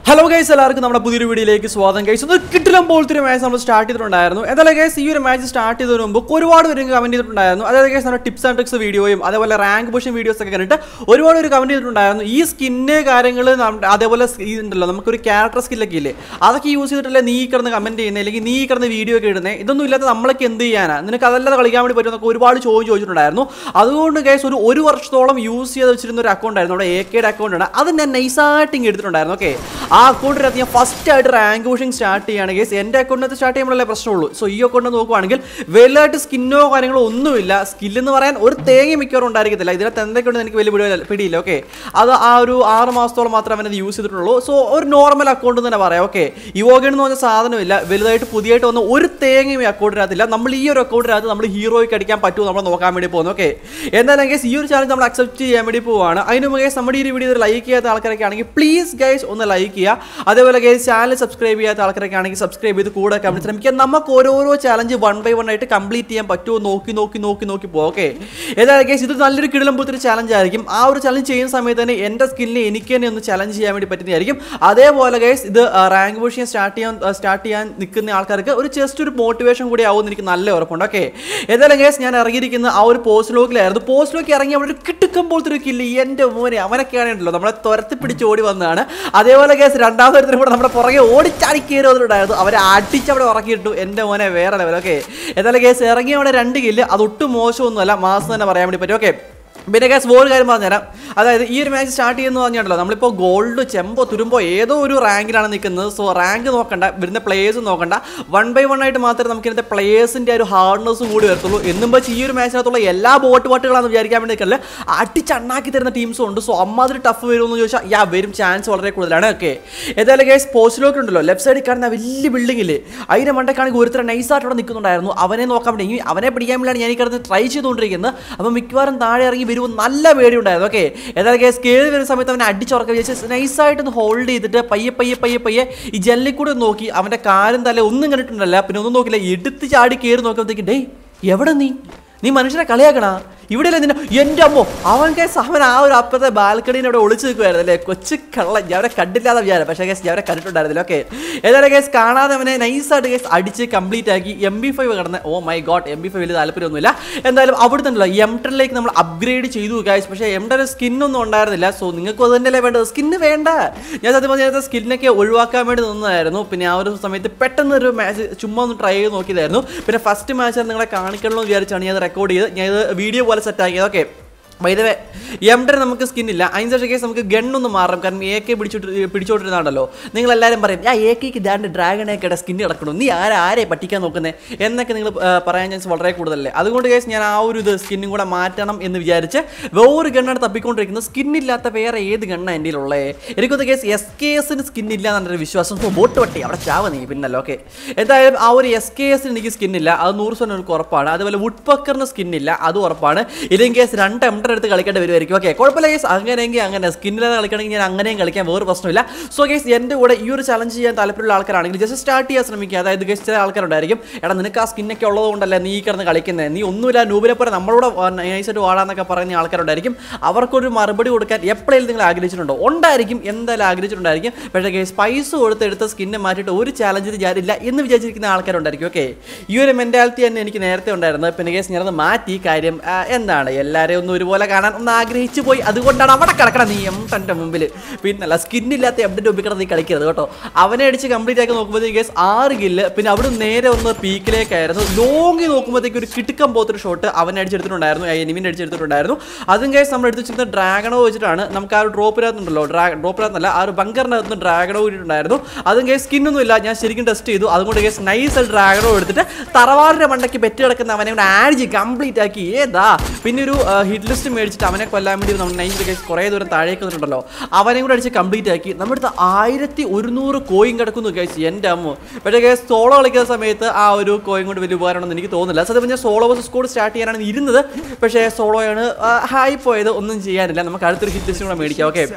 hello guys എല്ലാവർക്കും നമ്മുടെ പുതിയൊരു വീഡിയോയിലേക്ക് സ്വാഗതം ഗൈസ് ഒന്ന് കിട്ടിലും പോലത്തെ ഒരു മാച്ച് നമ്മൾ സ്റ്റാർട്ട് ചെയ്തിട്ടുണ്ടായിരുന്നു എന്തായാലും ഗൈസ് ഈ ഒരു മാച്ച് സ്റ്റാർട്ട് ചെയ്തതിന് മുമ്പ് ഒരുപാട് പേര് കമന്റ് ചെയ്തിട്ടുണ്ടായിരുന്നു അതായത് ഗൈസ് നമ്മുടെ ടിപ്സ് ആൻഡ് ട്രിക്സ് വീഡിയോയും അതേപോലെ റാങ്ക് പുഷൻ വീഡിയോസ് ഒക്കെ കണ്ടിട്ട് ഒരുപാട് പേര് കമന്റ് ചെയ്തിട്ടുണ്ടായിരുന്നു ഈ സ്കിന്ന് കാര്യങ്ങൾ അതേപോലെ സ് ഈ ഉണ്ടല്ലോ നമുക്കൊരു ക്യാരക്ടർ സ്കില്ലൊക്കെ ഇല്ലേ അതൊക്കെ യൂസ് ചെയ്തിട്ടല്ലേ നീ ഈ കിടന്ന് കമന്റ് ചെയ്യുന്നത് അല്ലെങ്കിൽ നീ ഈ കിടന്ന് വീഡിയോ ഒക്കെ ഇടുന്നത് ഇതൊന്നും ഇല്ലാത്ത നമ്മളൊക്കെ എന്ത് ചെയ്യാനാ നിനക്ക് അതല്ലാതെ കളിക്കാൻ വേണ്ടി പറ്റുമെന്നൊക്കെ ഒരുപാട് ചോദ്യം ചോദിച്ചിട്ടുണ്ടായിരുന്നു അതുകൊണ്ട് ഗൈസ് ഒരു ഒരു വർഷത്തോളം യൂസ് ചെയ്ത് വെച്ചിരുന്ന ഒരു അക്കൗണ്ട് ആയിരുന്നു നമ്മുടെ എ കെയുടെ അക്കൗണ്ട് ആണ് അത് ഞാൻ നൈസായിട്ട് ഇങ്ങ് എടുത്തിട്ടുണ്ടായിരുന്നു ഓക്കെ ആ അക്കൗണ്ടിനകത്ത് ഞാൻ ഫസ്റ്റ് ആയിട്ട് റാങ്ക് പുഷിംഗ് സ്റ്റാർട്ട് ചെയ്യുകയാണ് ഗൈസ് എൻ്റെ അക്കൗണ്ടിനകത്ത് സ്റ്റാർട്ട് ചെയ്യുമ്പോഴല്ലേ പ്രശ്നമുള്ളൂ സോ ഈ അക്കൗണ്ട് നോക്കുവാണെങ്കിൽ വലുതായിട്ട് സ്കിന്നോ കാര്യങ്ങളോ ഒന്നുമില്ല സ്കില്ല് എന്ന് പറയാൻ ഒരു തേങ്ങ മിക്കവാറും ഉണ്ടായിരിക്കത്തില്ല ഇതിനകത്ത് എന്തൊക്കെയുണ്ട് എനിക്ക് വലിയ പിടി- പിടിയില്ല ഓക്കെ അത് ആ ഒരു ആറ് മാസത്തോളം മാത്രമേ അവനത് യൂസ് ചെയ്തിട്ടുള്ളൂ സോ ഒരു നോർമൽ അക്കൗണ്ട് തന്നെ പറയാം ഓക്കെ യുവോഗൺ എന്ന് പറഞ്ഞ സാധനമില്ല വലുതായിട്ട് പുതിയതായിട്ട് വന്ന ഒരു തേങ്ങയും ഈ അക്കൗണ്ടിനകത്തില്ല നമ്മൾ ഈ ഒരു അക്കൗണ്ടിനകത്ത് നമ്മൾ ഹീറോയ്ക്ക് അടിക്കാൻ പറ്റുമോ നമ്മൾ നോക്കാൻ വേണ്ടി പോകുന്നു ഓക്കെ എന്തായാലും ഗൈസ് ഈ ഒരു ചാനൽ നമ്മൾ അക്സെപ്റ്റ് ചെയ്യാൻ വേണ്ടി പോവാണ് അതിന് മുമ്പ് ഗൈസ് നമ്മുടെ ഈ ഒരു വീഡിയോ ലൈക്ക് ചെയ്യാത്ത ആൾക്കാരൊക്കെ ആണെങ്കിൽ പ്ലീസ് ഗൈസ് ഒന്ന് ലൈക്ക് ചെയ്യുക അതേപോലെ ഗൈസ് ചാനൽ സബ്സ്ക്രൈബ് ചെയ്യാത്ത ആൾക്കാരൊക്കെ ആണെങ്കിൽ സബ്സ്ക്രൈബ് ചെയ്ത് കൂടെ കമ്പനി ശ്രമിക്കുക നമുക്ക് ഓരോരോ ചാലഞ്ച് വൺ ബൈ വൺ ആയിട്ട് കംപ്ലീറ്റ് ചെയ്യാൻ പറ്റുമോ നോക്കി നോക്കി നോക്കി നോക്കി പോകും ഓക്കെ ഏതായാലും ഗൈസ് ഇത് നല്ലൊരു കിടലം പോലത്തെ ഒരു ചാലഞ്ച് ആയിരിക്കും ആ ഒരു ചലഞ്ച് ചെയ്യുന്ന സമയത്ത് തന്നെ എൻ്റെ സ്കില്ലിനെ എനിക്ക് തന്നെ ഒന്ന് ചലഞ്ച് ചെയ്യാൻ വേണ്ടി പറ്റുന്നതായിരിക്കും അതേപോലെ ഗൈസ് ഇത് റാങ്ക് പുഷ് ചെയ്യാൻ സ്റ്റാർട്ട് ചെയ്യാൻ സ്റ്റാർട്ട് ചെയ്യാൻ നിൽക്കുന്ന ആൾക്കാർക്ക് ഒരു ജസ്റ്റ് ഒരു മോട്ടിവേഷൻ കൂടി ആവുമെന്ന് എനിക്ക് നല്ല ഉറപ്പുണ്ട് ഓക്കെ ഏതായാലും ഗൈസ് ഞാൻ ഇറങ്ങിയിരിക്കുന്ന ആ ഒരു പോസ്റ്റ് ലോക്കിലായിരുന്നു പോസ്റ്റ് ലോക്ക് ഇറങ്ങി അവിടെ ഒരു കിട്ടുക്കം പോലത്തെ ഒരു കില്ല് എൻ്റെ മോനെ അവനൊക്കെയാണ് ഉണ്ടല്ലോ നമ്മളെ തുരത്തി പിടിച്ച് ഓടി വന്നതാണ് അതേപോലെ ഗൈസ് രണ്ടാമത്തെ കൂടെ നമ്മുടെ പുറകെ ഓടിച്ചാടി കയറി വന്നിട്ടുണ്ടായിരുന്നു അവരെ അടിച്ച് അവിടെ ഉറക്കിയിട്ടു എൻ്റെ മോനെ വേറെ ലെവൽ ഓക്കെ ഏതായാലും ഗൈസ് ഇറങ്ങി അവിടെ രണ്ട് കില്ല് അത് ഒട്ടും മോശമൊന്നുമല്ല മാസം തന്നെ പറയാൻ വേണ്ടി പറ്റും ഓക്കെ പിന്നെ ഗൈസ് വേറൊരു കാര്യം പറഞ്ഞുതരാം അതായത് ഈ ഒരു മാച്ച് സ്റ്റാർട്ട് ചെയ്യുന്നത് പറഞ്ഞിട്ടുണ്ടല്ലോ നമ്മളിപ്പോൾ ഗോൾഡ് ചെമ്പോ തുരുമ്പോ ഏതോ ഒരു റാങ്കിലാണ് നിൽക്കുന്നത് സോ റാങ്ക് നോക്കണ്ട വരുന്ന പ്ലേയേഴ്സ് നോക്കണ്ട വൺ ബൈ വൺ ആയിട്ട് മാത്രമേ നമുക്ക് ഇതിൻ്റെ പ്ലേയേഴ്സിൻ്റെ ഒരു ഹാർഡ്നെസ്സും കൂടി വരത്തുള്ളൂ എന്നും വെച്ച് ഈ ഒരു മാച്ചിനകത്തുള്ള എല്ലാ ബോട്ട് പാട്ടുകളാണെന്ന് വിചാരിക്കാൻ വേണ്ടി നിൽക്കല്ലേ അടിച്ചണ്ണാക്കി തരുന്ന ടീംസും ഉണ്ട് സോ അമ്മാതിരി ടഫ് വരുമെന്ന് ചോദിച്ചാൽ യാ വരും ചാൻസ് വളരെ കൂടുതലാണ് ഓക്കെ ഏതായാലും ഗൈസ് പോസ്റ്റിലൊക്കെ ഉണ്ടല്ലോ ലെഫ്റ്റ് സൈഡിൽ കാണുന്ന വലിയ ബിൽഡിങ്ങില്ലേ അതിൻ്റെ മണ്ടക്കാണെങ്കിൽ ഒരുത്തര നൈസായിട്ട് അവിടെ നിൽക്കുന്നുണ്ടായിരുന്നു അവനെ നോക്കാൻ വേണ്ടി ഇനി അവനെ പിടിക്കാൻ വേണ്ടിയാണ് ഞാൻ ഈ കിടന്ന് ട്രൈ ചെയ്തുകൊണ്ടിരിക്കുന്നത് അപ്പോൾ മിക്കവാറും താഴെ ഇറങ്ങി വരുമ്പോൾ നല്ല പേടിയുണ്ടായിരുന്നു ഓക്കെ ഏതായാലും കേസ് കയറി വരുന്ന സമയത്ത് അവനെ അടിച്ചുറക്കം വിചാരിച്ച് നൈസായിട്ട് ഒന്ന് ഹോൾഡ് ചെയ്തിട്ട് പയ്യെ പയ്യെ പയ്യെ പയ്യെ ഈ ജനലിൽ കൂടെ ഒന്ന് നോക്കി അവൻ്റെ കാലും തല ഒന്നും കണ്ടിട്ടുണ്ടല്ല പിന്നെ ഒന്നും നോക്കില്ല എടുത്ത് ചാടി കയറി നോക്കുമ്പോഴത്തേക്കും ഡേയ് എവിടെ നീ നീ മനുഷ്യനെ കളിയാക്കണ ഇവിടെ അല്ലേ നിന്നെ എൻ്റെ അമ്മോ അവൻ കേസ് അവൻ ആ ഒരു അപ്പത്തെ ബാൽക്കണീനെ അവിടെ ഒളിച്ചു നിൽക്കുമായിരുന്നു അല്ലേ കൊച്ചു കള്ള ഞാൻ അവരെ കണ്ടില്ലാതെ വിചാരം പക്ഷേ കേസ് ഞാൻ അവരെ കണ്ടിട്ടുണ്ടായിരുന്നില്ല ഓക്കെ ഏതായാലും കേസ് കാണാതെ അവനെ നൈസായിട്ട് കേസ് അടിച്ച് കംപ്ലീറ്റ് ആക്കി എം ബി ഫൈവ് കടന്ന് oh my god M B five വലിയ താല്പര്യമൊന്നുമില്ല എന്തായാലും അവിടെ ഉണ്ടല്ലോ എം ടെനിലേക്ക് നമ്മൾ അപ്ഗ്രേഡ് ചെയ്തു ഗൈസ് പക്ഷേ എം ടെൻ സ്കിന്നൊന്നും ഉണ്ടായിരുന്നില്ല സോ നിങ്ങൾക്ക് അത് തന്നെയല്ലേ വേണ്ടത് സ്കിന്ന് വേണ്ട ഞാൻ സത്യം പറഞ്ഞാൽ സ്കിന്നൊക്കെ ഒഴിവാക്കാൻ വേണ്ടി നിന്നതായിരുന്നു പിന്നെ ആ ഒരു സമയത്ത് പെട്ടെന്ന് ഒരു മാച്ച് ചുമ്മാ ഒന്ന് ട്രൈ ചെയ്ത് നോക്കിയതായിരുന്നു പിന്നെ ഫസ്റ്റ് മാച്ച് നിങ്ങളെ കാണിക്കണമെന്ന് വിചാരിച്ചാണ് ഞാൻ റെക്കോർഡ് ചെയ്ത് ഞാൻ ഇത് വീഡിയോ പോലെ സെറ്റ് ആക്കിയത് ഓക്കെ വൈദവേ എംഡർ നമുക്ക് സ്കിന്നില്ല അതിന് ശേഷം കേസ് നമുക്ക് ഗണ്ണൊന്ന് മാറാം കാരണം എ കെ പിടിച്ചോട്ട് പിടിച്ചോട്ടിരുന്നാണല്ലോ നിങ്ങൾ എല്ലാവരും പറയും ആ എ കെക്ക് ദാണ്ട് ഡ്രാഗണേക്കയുടെ സ്കിന്ന് കിടക്കണം നീ ആരെ ആരെ പറ്റിക്കാൻ നോക്കുന്നത് എന്നൊക്കെ നിങ്ങൾ ആ, പറയാൻ ചാൻസ് വളരെ കൂടുതലല്ലേ അതുകൊണ്ട് കേസ് ഞാൻ ആ ഒരു ഇത് സ്കിന്നും കൂടെ മാറ്റണം എന്ന് വിചാരിച്ച് വേറൊരു ഗണ്ണാണ് തപ്പിക്കൊണ്ടിരിക്കുന്നത് സ്കിന്നില്ലാത്ത വേറെ ഏത് ഗണ്ണ എൻ്റെ ഉള്ളേ എനിക്കൊന്ന് കേസ് എസ് കെ എസിന് സ്കിന്നില്ല എന്നൊരു വിശ്വാസം സോ ബോട്ട് വട്ടി അവിടെ ചാവ നീ പിന്നല്ലോ ഓക്കെ എന്തായാലും ആ ഒരു എസ് കെ എസിന് എനിക്ക് സ്കിന്നില്ല അത് നൂറ് ശതമാനം എനിക്ക് ഉറപ്പാണ് അതുപോലെ വുഡ് പക്കറിന് സ്കിന്നില്ല അതും ഉറപ്പാണ് ഇല്ലെങ്കിൽ കേസ് രണ്ട് എംഡർ എടുത്ത് കളിക്കേണ്ടി വരുമായിരിക്കും ഓക്കെ കുഴപ്പമില്ല കേസ് അങ്ങനെയെങ്കിൽ അങ്ങനെ സ്കിന്നില്ലാതെ കളിക്കണമെങ്കിൽ ഞാൻ അങ്ങനെയും കളിക്കാൻ വേറെ പ്രശ്നമില്ല സോ കേസ് എൻ്റെ കൂടെ ഈ ഒരു ചലഞ്ച് ചെയ്യാൻ താല്പര്യമുള്ള ആൾക്കാരാണെങ്കിൽ ജസ്റ്റ് സ്റ്റാർട്ട് ചെയ്യാൻ ശ്രമിക്കുക അതായത് കേസ് ചില ആൾക്കാരുണ്ടായിരിക്കും എടാ നിനക്ക് ആ സ്കിന്നൊക്കെ ഉള്ളതുകൊണ്ടല്ലേ നീ ഈ കിടന്ന് കളിക്കുന്നത് നീ ഒന്നുമില്ല നൂബിനെ പോലെ നമ്മളോട് നൈസായിട്ട് വാടാന്നൊക്കെ പറയുന്ന ആൾക്കാരുണ്ടായിരിക്കും അവർക്കൊരു മറുപടി കൊടുക്കാൻ എപ്പോഴേലും നിങ്ങൾ ആഗ്രഹിച്ചിട്ടുണ്ടോ ഉണ്ടായിരിക്കും എന്തായാലും ആഗ്രഹിച്ചിട്ടുണ്ടായിരിക്കും പക്ഷേ കേസ് പൈസ കൊടുത്ത് എടുത്ത സ്കിന്നെ മാറ്റിയിട്ട് ഒരു ചാലഞ്ചിന് ഞാനില്ല എന്ന് വിചാരിച്ചിരിക്കുന്ന ആൾക്കാരുണ്ടായിരിക്കും ഓക്കെ ഈ ഒരു മെൻറ്റാലിറ്റി തന്നെ എനിക്ക് നേരത്തെ ഉണ്ടായിരുന്നത് പിന്നെ കേസ് ഞാനത് മാറ്റി കാര്യം ആ, എന്താണ് എല്ലാവരെയും ഒന്ന് ഒരുപോലെ കാണാൻ ഒന്ന് ആഗ്രഹിച്ചു പോയി അതുകൊണ്ടാണ് അവിടെ കിടക്കണം നീ എം തൻ്റെ മുമ്പിൽ പിന്നല്ല സ്കിന്നില്ലാത്ത എവിടെ മുമ്പിൽ കിടന്ന് നീ കളിക്കരുത് കേട്ടോ അവനെ അടിച്ച് കംപ്ലീറ്റ് ആക്കി നോക്കുമ്പോഴത്തേക്ക് കേസ് ആറ് ഗില്ല് പിന്നെ അവിടെ നേരെ ഒന്ന് പീക്കിലേക്കായിരുന്നു ലോങ്ങി നോക്കുമ്പോഴത്തേക്ക് ഒരു കിട്ടുക്കം പോത്തൊരു ഷോട്ട് അവനെ അടിച്ചെടുത്തിട്ടുണ്ടായിരുന്നു എനിമിനെ അടിച്ചെടുത്തിട്ടുണ്ടായിരുന്നു അതും കേസ് നമ്മൾ എടുത്ത് വെച്ചിരുന്ന ഡ്രാഗണോ വെച്ചിട്ടാണ് നമുക്ക് ആ ഒരു ഡ്രോപ്പിനകത്തുണ്ടല്ലോ ഡ്രാ ഡ്രോപ്പിനകത്തല്ല ആ ഒരു ബങ്കറിനകത്ത് ഡ്രാഗണോ ഇട്ടിട്ടുണ്ടായിരുന്നു അതും കേസ് സ്കിന്നൊന്നും ഇല്ല ഞാൻ ശരിക്കും ടെസ്റ്റ് ചെയ്തു അതുകൊണ്ട് കേസ് നൈസ് ഡ്രാഗണോ എടുത്തിട്ട് തറവാടിന്റെ മണ്ടയ്ക്ക് പെറ്റ് കിടക്കുന്ന അവനെ കൂടെ ആഡ് ചെയ്ത് കംപ്ലീറ്റ് ആക്കി ഏതാ പിന്നെ ഒരു ഹിറ്റ് ലിസ്റ്റ് മേടിച്ചിട്ട് അവനെ കൊല്ലാൻ വേണ്ടി നമ്മൾ നൈസ് കേസ് കുറേ ദൂരം താഴേക്ക് വന്നിട്ടുണ്ടല്ലോ അവനെ കൂടെ അടിച്ച് കംപ്ലീറ്റ് ആക്കി നമ്മുടെ അടുത്ത് ആയിരത്തി ഒരുന്നൂറ് കോയിൻ കിടക്കുന്നു കേസ് എൻ്റെ അമ്മ പക്ഷേ കേസ് സോളോ കളിക്കുന്ന സമയത്ത് ആ ഒരു കോയിൻ കൊണ്ട് വലിയ ഉപകാരമാണെന്ന് എനിക്ക് തോന്നുന്നില്ല സത്യം പറഞ്ഞാൽ സോളോ വേഴ്സസ് സ്കോഡ് സ്റ്റാർട്ട് ചെയ്യാനാണ് ഇരുന്നത് പക്ഷേ സോളോയാണ് ഹായ് പോയത് ഒന്നും ചെയ്യാനില്ല നമുക്ക് അടുത്തൊരു ഹിറ്റ് ലിസ്റ്റ് കൂടെ മേടിക്കാം ഓക്കെ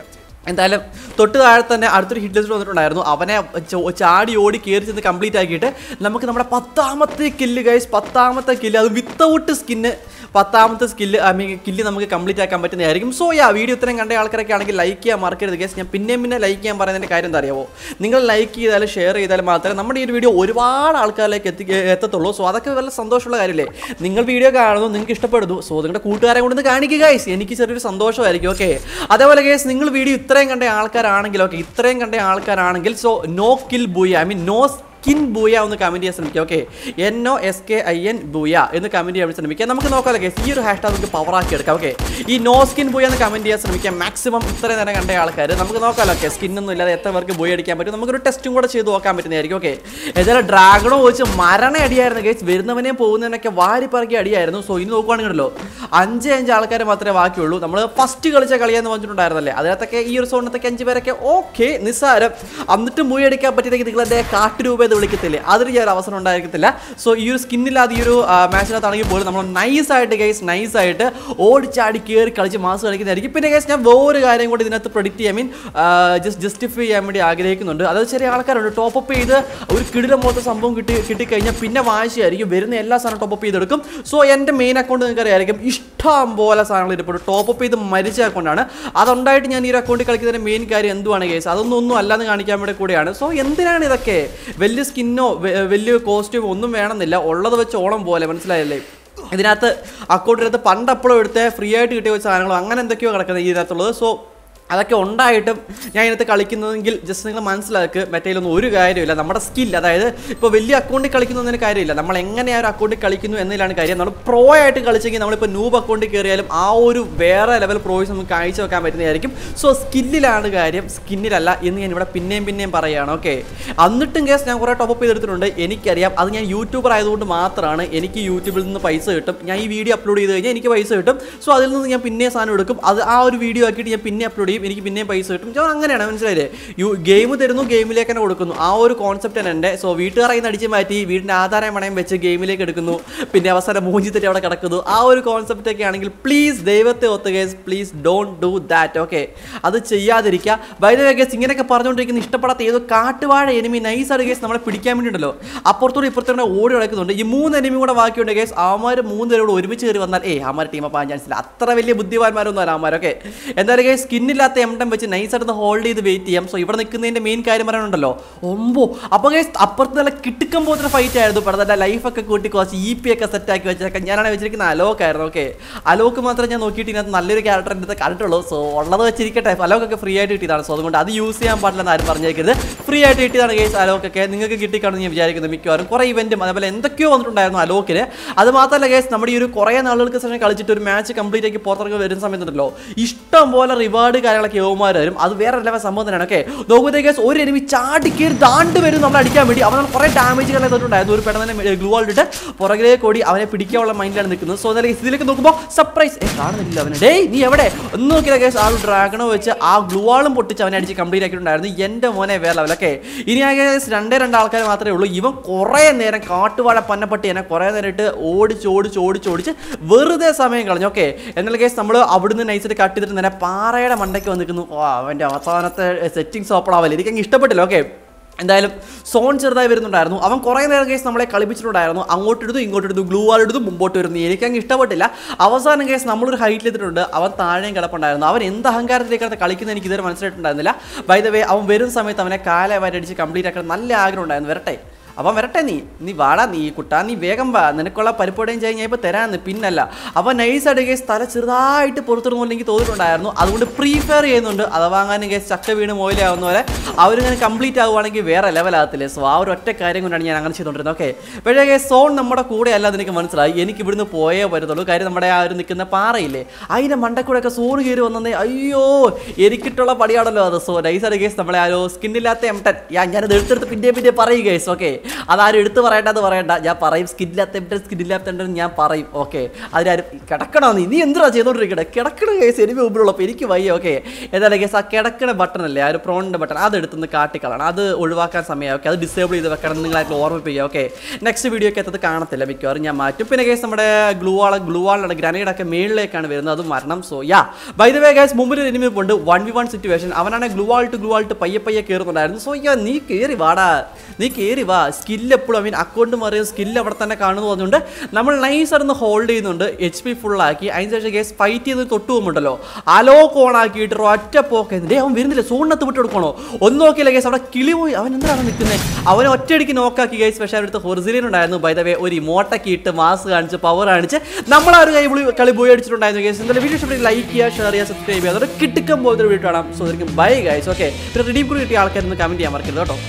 എന്തായാലും തൊട്ട് താഴെ തന്നെ അടുത്തൊരു ഹിറ്റ് ലിസ്റ്റ് വന്നിട്ടുണ്ടായിരുന്നു അവനെ ചോ- ചാടി ഓടി കയറി ചെന്ന് കംപ്ലീറ്റ് ആക്കിയിട്ട് നമുക്ക് നമ്മുടെ പത്താമത്തെ കില്ല് ഗൈസ് പത്താമത്തെ കില്ല് അത് വിത്തൗട്ട് സ്കിന്ന് പത്താമത്തെ സ്കില്ല് ഐ മീൻ കില്ല് നമുക്ക് കംപ്ലീറ്റ് ആക്കാൻ പറ്റുന്നതായിരിക്കും സോ യാ വീഡിയോ ഇത്രയും കണ്ട ആൾക്കാരൊക്കെ ആണെങ്കിൽ ലൈക്ക് ചെയ്യാൻ മറക്കരുത് ഗൈസ് ഞാൻ പിന്നെയും പിന്നെ ലൈക്ക് ചെയ്യാൻ പറയുന്നതിൻ്റെ കാര്യം എന്താ അറിയാമോ നിങ്ങൾ ലൈക്ക് ചെയ്താലും ഷെയർ ചെയ്താലും മാത്രമേ നമ്മുടെ ഈ ഒരു വീഡിയോ ഒരുപാട് ആൾക്കാരിലേക്ക് എത്തി എത്തത്തുള്ളൂ സോ അതൊക്കെ വല്ല സന്തോഷമുള്ള കാര്യമല്ലേ നിങ്ങൾ വീഡിയോ കാണുന്നു നിങ്ങൾക്ക് ഇഷ്ടപ്പെടുന്നു സോ നിങ്ങളുടെ കൂട്ടുകാരെ കൊണ്ടൊന്ന് കാണിക്കുക ഗൈസ് എനിക്ക് ചെറിയൊരു സന്തോഷമായിരിക്കും ഓക്കെ അതേപോലെ ഗൈസ് നിങ്ങൾ വീഡിയോ ഇത്രയും കണ്ട ആൾക്കാരാണെങ്കിൽ ഓക്കെ ഇത്രയും കണ്ട ആൾക്കാരാണെങ്കിൽ so no kill booyah I mean no skin booyah ഒന്ന് കമൻറ്റ് ചെയ്യാൻ ശ്രമിക്കുക okay N O S K I N booyah എന്ന് കമൻറ്റ് ചെയ്യാൻ ശ്രമിക്കുക നമുക്ക് നോക്കാമല്ലോ ഗൈസ് ഈ ഒരു ഹാഷ്ടാഗ് നമുക്ക് പവർ ആക്കി എടുക്കാം ഓക്കെ ഈ നോ സ്കിൻ ബൂയ എന്ന് കമൻറ്റ് ചെയ്യാൻ ശ്രമിക്കുക മാക്സിമം ഇത്രയും നേരം കണ്ട ആൾക്കാർ നമുക്ക് നോക്കാമല്ലോ ഓക്കെ സ്കിന്നൊന്നും ഇല്ലാതെ എത്ര പേർക്ക് ബൂയ അടിക്കാൻ പറ്റും നമുക്കൊരു ടെസ്റ്റും കൂടെ ചെയ്ത് നോക്കാൻ പറ്റുന്നതായിരിക്കും ഓക്കെ ഏതായാലും ഡ്രാഗണോ വെച്ച് മരണ അടിയായിരുന്നു ഗൈസ് വരുന്നവനെയും പോകുന്നതിനൊക്കെ വാരി പറക്കി അടിയായിരുന്നു സോ ഇന്ന് നോക്കുവാണെങ്കിലോ അഞ്ച് അഞ്ച് ആൾക്കാർ മാത്രമേ ബാക്കിയുള്ളൂ നമ്മൾ ഫസ്റ്റ് കളിച്ച കളിയെന്ന് പറഞ്ഞിട്ടുണ്ടായിരുന്നല്ലേ അതിനകത്തൊക്കെ ഈ ഒരു സോണിനത്തൊക്കെ അഞ്ച് പേരൊക്കെ ഓക്കെ നിസ്സാരം എന്നിട്ട് മൂവി അടിക്കാൻ പറ്റിയില്ലെങ്കിൽ നിങ്ങൾ എൻ്റെ കാട്ടുരൂപ എന്ന് വിളിക്കത്തില്ലേ അതിന് ഞാൻ ഒരു അവസരം ഉണ്ടായിരിക്കത്തില്ല സോ ഈ ഒരു സ്കിന്നില്ലാതെ ഈ ഒരു മാച്ചിനകത്താണെങ്കിൽ പോലും നമ്മൾ നൈസായിട്ട് ഗൈസ് നൈസായിട്ട് ഓടിച്ചാടി കയറി കളിച്ച് മാസ് കളിക്കുന്നതായിരിക്കും പിന്നെ ഗൈസ് ഞാൻ വേറൊരു കാര്യം കൂടി ഇതിനകത്ത് പ്രൊഡിക്റ്റ് ചെയ്യാൻ മീൻ ജസ്റ്റ് ജസ്റ്റിഫൈ ചെയ്യാൻ വേണ്ടി ആഗ്രഹിക്കുന്നുണ്ട് അതായത് ചെറിയ ആൾക്കാരുണ്ട് ടോപ്പ് അപ്പ് ചെയ്ത് ഒരു കിടിലം പോലത്തെ സംഭവം കിട്ടി കിട്ടിക്കഴിഞ്ഞാൽ പിന്നെ വാശിയായിരിക്കും വരുന്ന എല്ലാ സാധനവും ടോപ്പ് അപ്പ് ചെയ്തെടുക്കും സോ എൻ്റെ മെയിൻ അക്കൗണ്ട് നിങ്ങൾക്ക് അറിയായിരിക്കും ഇഷ്ടം പോലെ സാധനങ്ങൾ ഇരിപ്പുണ്ട് ടോപ്പ് അപ്പ് ചെയ്ത് മരിച്ച അക്കൗണ്ടാണ് അതുണ്ടായിട്ട് ഞാൻ ഈ ഒരു അക്കൗണ്ടിൽ കളിക്കുന്നതിൻ്റെ മെയിൻ കാര്യം എന്തുവാണ് കേസ് അതൊന്നും ഒന്നും അല്ലാന്ന് കാണിക്കാൻ വേണ്ടി കൂടിയാണ് സോ എന്തിനാണ് ഇതൊക്കെ വലിയ സ്കിന്നോ വലിയ കോസ്റ്റ്യൂമോ ഒന്നും വേണമെന്നില്ല ഉള്ളത് വെച്ച് ഓണം പോലെ മനസ്സിലായല്ലേ ഇതിനകത്ത് അക്കൗണ്ടിനകത്ത് പണ്ട് അപ്പോഴും എടുത്ത ഫ്രീ ആയിട്ട് കിട്ടിയ ഒരു സാധനങ്ങളോ അങ്ങനെ എന്തൊക്കെയോ കിടക്കുന്നത് ഇതിനകത്തുള്ളത് സോ അതൊക്കെ ഉണ്ടായിട്ടും ഞാൻ ഇതിനകത്ത് കളിക്കുന്നതെങ്കിൽ ജസ്റ്റ് നിങ്ങൾ മനസ്സിലാക്കുക മറ്റേലൊന്നും ഒരു കാര്യമില്ല നമ്മുടെ സ്കിൽ അതായത് ഇപ്പോൾ വലിയ അക്കൗണ്ടിൽ കളിക്കുന്നതിന് കാര്യമില്ല നമ്മൾ എങ്ങനെ ആ ഒരു അക്കൗണ്ടിൽ കളിക്കുന്നു എന്നതിലാണ് കാര്യം നമ്മൾ പ്രോ ആയിട്ട് കളിച്ചെങ്കിൽ നമ്മളിപ്പോൾ നൂബ് അക്കൗണ്ടിൽ കയറിയാലും ആ ഒരു വേറെ ലെവൽ പ്രോയ്സ് നമുക്ക് കാഴ്ച വെക്കാൻ പറ്റുന്നതായിരിക്കും സോ സ്കില്ലിലാണ് കാര്യം സ്കിന്നിലല്ല എന്ന് ഞാൻ ഇവിടെ പിന്നെയും പിന്നെയും പറയുകയാണ് ഓക്കെ എന്നിട്ടും കേസ് ഞാൻ കുറേ ടോപ്പ് ചെയ്തെടുത്തിട്ടുണ്ട് എനിക്കറിയാം അത് ഞാൻ യൂട്യൂബർ ആയതുകൊണ്ട് മാത്രമാണ് എനിക്ക് യൂട്യൂബിൽ നിന്ന് പൈസ കിട്ടും ഞാൻ ഈ വീഡിയോ അപ്ലോഡ് ചെയ്ത് കഴിഞ്ഞാൽ എനിക്ക് പൈസ കിട്ടും സോ അതിൽ നിന്ന് ഞാൻ പിന്നെ സാധനം എടുക്കും അത് ആ ഒരു വീഡിയോ ആക്കിയിട്ട് ഞാൻ പിന്നെ അപ്ലോഡ് ചെയ്യും എനിക്ക് പിന്നെയും പൈസ കിട്ടും ഞാൻ അങ്ങനെയാണ് മനസ്സിലായില്ലേ യു ഗെയിം തരുന്നു ഗെയിമിലേക്ക് തന്നെ കൊടുക്കുന്നു ആ ഒരു കോൺസെപ്റ്റ് തന്നെ എൻ്റെ സോ വീട്ടുകാരെ നിന്ന് അടിച്ച് മാറ്റി വീടിൻ്റെ ആധാരം പണയം വെച്ച് ഗെയിമിലേക്ക് എടുക്കുന്നു പിന്നെ അവസാനം മൂഞ്ചി തെറ്റി അവിടെ കിടക്കുന്നു ആ ഒരു കോൺസെപ്റ്റ് ഒക്കെ ആണെങ്കിൽ പ്ലീസ് ദൈവത്തെ ഒത്ത് guys please don't do that okay അത് ചെയ്യാതിരിക്കുക ബൈ ദ വേ ഗേസ് ഇങ്ങനെയൊക്കെ പറഞ്ഞുകൊണ്ടിരിക്കുന്ന ഇഷ്ടപ്പെടാത്ത ഏതോ കാട്ടുവാഴ എനിമി നൈസാണ് ഗേസ് നമ്മളെ പിടിക്കാൻ വേണ്ടിയിട്ടുണ്ടല്ലോ അപ്പുറത്തോടെ ഇപ്പുറത്തോടെ ഓടി കിടക്കുന്നുണ്ട് ഈ മൂന്ന് എനിമി കൂടെ ബാക്കിയുണ്ട് ഗേസ് അവന്മാർ മൂന്ന് പേരോട് ഒരുമിച്ച് കയറി വന്നാൽ ഏ അമാർ ടീം അപ്പോൾ ചാൻസ് ഇല്ല അത്ര വലിയ ബുദ്ധിമാന്മാരൊന്നും അല്ല അമാരൊക്കെ എന്തായാലും ഗേസ് സ്കിന്നില്ലാത്ത എംടം വെച്ച് നൈസായിട്ട് ഹോൾഡ് ചെയ്ത് വെയിറ്റ് ചെയ്യാം സോ ഇവിടെ നിൽക്കുന്നതിൻ്റെ മെയിൻ കാര്യം പറയാനുണ്ടല്ലോ ഒമ്പോ അപ്പോൾ ഗേസ് അപ്പുറത്ത് നല്ല കിട്ടുക്കം പോലത്തെ ഫൈറ്റ് ആയിരുന്നു ഇവിടെ നല്ല ലൈഫൊക്കെ കൂട്ടി കുറച്ച് ഇ പി ഒക്കെ സെറ്റ് ആക്കി വെച്ചേക്കാം ഞാനാണ് വെച്ചിരിക്കുന്ന അലോക്ക് ആയിരുന്നു ഓക്കെ അലോക്ക് മാത്രം ഞാൻ നോക്കിയിട്ട് ഇതിനകത്ത് നല്ലൊരു ക്യാരക്ടർ എൻ്റെ അടുത്ത് കണ്ടിട്ടുള്ളൂ സോ ഉള്ളത് വെച്ചിരിക്കട്ടെ അലോക്കൊക്കെ ഫ്രീ ആയിട്ട് കിട്ടിയതാണ് സോ അതുകൊണ്ട് അത് യൂസ് ചെയ്യാൻ പാടില്ലെന്ന് ആരും പറഞ്ഞേക്കരുത് ഫ്രീ ആയിട്ട് കിട്ടിയതാണ് ഗേസ് അലോക്കൊക്കെ നിങ്ങൾക്ക് കിട്ടിക്കാണെന്ന് ഞാൻ വിചാരിക്കുന്നു മിക്കവാറും കുറേ ഇവൻറ്റും അതേപോലെ എന്തൊക്കെയോ വന്നിട്ടുണ്ടായിരുന്നു അലോക്കിൽ അത് മാത്രമല്ല ഗേസ് നമ്മുടെ ഈ ഒരു കുറേ നാളുകൾക്ക് ശേഷം കളിച്ചിട്ട് ഒരു മാച്ച് കംപ്ലീറ്റ് ആക്കി പുറത്തിറങ്ങി വരുന്ന സമയത്തുണ്ടല്ലോ ഇഷ്ടം പോലെ റിവാർഡ് കാര്യങ്ങളൊക്കെ യോമാർ വരും അത് വേറെ ലെവൽ സംഭവം തന്നെയാണ് ഓക്കെ നോക്കുമ്പോഴത്തേ ഗേസ് ഒരു എനിമി ചാടി കയറി ദാണ്ട് വരും നമ്മൾ അടിക്കാൻ വേണ്ടി അവൻ കുറേ ഡാമേജുകൾ ചെയ്തിട്ടുണ്ടായിരുന്നു ഒരു പെട്ടെന്ന് തന്നെ ഗ്ലൂ ഇട്ടിട്ട് പുറകിലേക്ക് ഓടി അവനെ പിടിക്കാനുള്ള മൈൻഡിലാണ് നിൽക്കുന്നത് സോ എന്നാലും ഇതിലേക്ക് നോക്കുമ്പോൾ സർപ്രൈസ് ഏ കാണുന്നില്ല അവനെ ഡേയ് നീ എവിടെ ഒന്ന് നോക്കിയാൽ കേസ് ആ ഒരു ഡ്രാഗണോ വെച്ച് ആ ഗ്ലൂവാളും പൊട്ടിച്ച് അവനെ അടിച്ച് കംപ്ലീറ്റ് ആക്കിയിട്ടുണ്ടായിരുന്നു എൻ്റെ മോനെ വേറെ ലെവൽ ഓക്കെ ഇനി ആ കേസ് രണ്ടേ രണ്ട് ആൾക്കാർ മാത്രമേ ഉള്ളൂ ഇവൻ കുറേ നേരം കാട്ടുവാഴ പന്നപ്പട്ടി എന്നെ കുറേ നേരം ഇട്ട് ഓടിച്ച് ഓടിച്ച് ഓടിച്ച് ഓടിച്ച് വെറുതെ സമയം കളഞ്ഞു ഓക്കെ എന്നാൽ കേസ് നമ്മൾ അവിടുന്ന് നൈസായിട്ട് കട്ട് ചെയ്തിട്ട് നേരെ പാറയുടെ മണ്ടയ്ക്ക് വന്നിരിക്കുന്നു ഓ അവൻ്റെ അവസാനത്തെ സെറ്റിങ്സ് ഓപ്പൺ ആവല്ലേ എനിക്കങ്ങ് ഇഷ്ടപ്പെട്ടില്ല ഓക്കെ എന്തായാലും സോൺ ചെറുതായി വരുന്നുണ്ടായിരുന്നു അവൻ കുറേ നേരം കേസ് നമ്മളെ കളിപ്പിച്ചിട്ടുണ്ടായിരുന്നു അങ്ങോട്ട് എടുത്തു ഇങ്ങോട്ട് എടുത്തു ഗ്ലൂ വാൾ എടുത്തു മുമ്പോട്ട് വരുന്നു എനിക്കങ്ങ് ഇഷ്ടപ്പെട്ടില്ല അവസാനം കേസ് നമ്മളൊരു ഹൈറ്റിൽ എത്തിയിട്ടുണ്ട് അവൻ താഴെയും കിടപ്പുണ്ടായിരുന്നു അവൻ എന്ത് അഹങ്കാരത്തിലേക്കാണ് കളിക്കുന്നത് എനിക്ക് ഇതുവരെ മനസ്സിലായിട്ടുണ്ടായിരുന്നില്ല ബൈ ദ വേ അവൻ വരുന്ന സമയത്ത് അവനെ കാലെ വരടിച്ച് കംപ്ലീറ്റ് ആക്കാൻ നല്ല ആഗ്രഹം ഉണ്ടായിരുന്നു വരട്ടെ അവൻ വരട്ടെ നീ നീ വാടാ നീ കുട്ടാ നീ വേഗം വാ നിനക്കുള്ള പരിപ്പോടയും ചെയ്യാൻ ഞാൻ ഇപ്പോൾ തരാമെന്ന് പിന്നല്ല അവൻ നൈസ് ആയിട്ട് കേസ് തല ചെറുതായിട്ട് പുറത്തിടുന്നു എനിക്ക് തോന്നിയിട്ടുണ്ടായിരുന്നു അതുകൊണ്ട് പ്രീഫെയർ ചെയ്യുന്നുണ്ട് അത് വാങ്ങാനും കേസ് ചക്ക വീണ് മോയിലാവുന്ന പോലെ അവരിങ്ങനെ കംപ്ലീറ്റ് ആവുകയാണെങ്കിൽ വേറെ ലെവലാകത്തില്ലേ സോ ആ ഒരു ഒറ്റ കാര്യം കൊണ്ടാണ് ഞാൻ അങ്ങനെ ചെയ്തുകൊണ്ടിരുന്നത് ഓക്കെ പക്ഷേ കേസ് സോൺ നമ്മുടെ കൂടെ അല്ല എനിക്ക് മനസ്സിലായി എനിക്ക് ഇവിടുന്ന് പോയേ പറ്റത്തുള്ളൂ കാര്യം നമ്മുടെ ആ ഒരു നിൽക്കുന്ന പാറയില്ലേ അതിൻ്റെ മണ്ടക്കൂടെയൊക്കെ സോൺ കയറി വന്നേ അയ്യോ എനിക്കിട്ടുള്ള പടിയാണല്ലോ അത് സോ നൈസ് ആയിട്ട് കേസ് നമ്മളെ ആ ഒരു സ്കിന്നില്ലാത്ത എംടൻ ഞാനത് എടുത്തെടുത്ത് പിന്നെ പിന്നെ പറയും കേസ് ഓക്കെ അതാരും എടുത്ത് പറയേണ്ടത് പറയണ്ട ഞാൻ പറയും സ്കിന്നില്ലാത്ത സ്കിന്നില്ലാത്ത ഞാൻ പറയും ഓക്കെ അതിനാരും കിടക്കണോ നീ നീ എന്തിനാ ചെയ്തോണ്ടിരിക്കണേ കിടക്കണ കേസ് എനിക്ക് മുമ്പിലുള്ളപ്പോൾ എനിക്ക് വയ്യ ഓക്കെ ഏതായാലും കേസ് ആ കിടക്കണ ബട്ടൺ അല്ലേ ആ ഒരു പ്രോണിൻ്റെ ബട്ടൺ അത് എടുത്തുനിന്ന് കാട്ടിക്കളണം അത് ഒഴിവാക്കാൻ സമയം ഓക്കെ അത് ഡിസേബിൾ ചെയ്ത് വെക്കണം എന്ന് നിങ്ങളായിട്ട് ഓർമ്മിപ്പിക്കുക ഓക്കെ നെക്സ്റ്റ് വീഡിയോ ഒക്കെ എത്തത് കാണത്തില്ല മിക്കവാറും ഞാൻ മാറ്റും പിന്നെ കേസ് നമ്മുടെ ഗ്ലൂ വാൾ ഗ്ലൂ വാളിലാണ് ഗ്രനേഡ് ഒക്കെ മേളിലേക്കാണ് വരുന്നത് അത് മരണം so ya by the way guys മുമ്പിൽ ഒരു എനിമി ഉണ്ട് വൺ വി വൺ സിറ്റുവേഷൻ അവനാണ് glue wall to glue wall to പയ്യെ പയ്യെ കയറുന്നുണ്ടായിരുന്നു സോ യാ നീ കയറി വാടാ നീ കയറി വാ സ്കില്ല് എപ്പോഴും ഐ മീൻ അക്കൗണ്ട് മാറിയ സ്കില്ല് അവിടെ തന്നെ കാണുന്നു പറഞ്ഞുകൊണ്ട് നമ്മൾ നൈസ് ആയിരുന്നു ഹോൾഡ് ചെയ്യുന്നുണ്ട് എച്ച് പി ഫുള്ളാക്കി അതിന് ശേഷം കേസ് ഫൈറ്റ് ചെയ്ത് തൊട്ട് പോകുമ്പോണ്ടല്ലോ അലോ കോണാക്കിയിട്ട് ഒറ്റ പോക്കെ ഡേ അവൻ വരുന്നില്ല സോണിനകത്ത് വിട്ട് കൊടുക്കണോ ഒന്ന് നോക്കിയില്ല കേസ് അവിടെ കിളി പോയി അവൻ എന്താണ് നിൽക്കുന്നത് അവനെ ഒറ്റയടിക്ക് നോക്കാക്കി ഗൈസ് പക്ഷേ അവരുടെ ഹൊറിസിലിയൻ ഉണ്ടായിരുന്നു ബൈ ദ വേ ഒരു ഇമോട്ടൊക്കെ ഇട്ട് മാസ് കാണിച്ച് പവർ കാണിച്ച് നമ്മൾ ആ ഒരു കൈ വിളി കളി പോയി അടിച്ചിട്ടുണ്ടായിരുന്നു ഗൈസ് എന്തായാലും വീഡിയോ ഇഷ്ടപ്പെട്ട് ലൈക്ക് ചെയ്യുക ഷെയർ ചെയ്യുക സബ്സ്ക്രൈബ് ചെയ്യുക അതൊക്കെ കിട്ടിക്കാൻ പോലത്തെ വീഡിയോ കാണാം സോ ബൈ ഗൈസ് ഓക്കെ പിന്നെ റിഡീം കൂടി കിട്ടിയ ആൾക്കാരൊന്ന് കമൻറ്റ് ചെയ്യാൻ മറക്കരുത് കേട്ടോ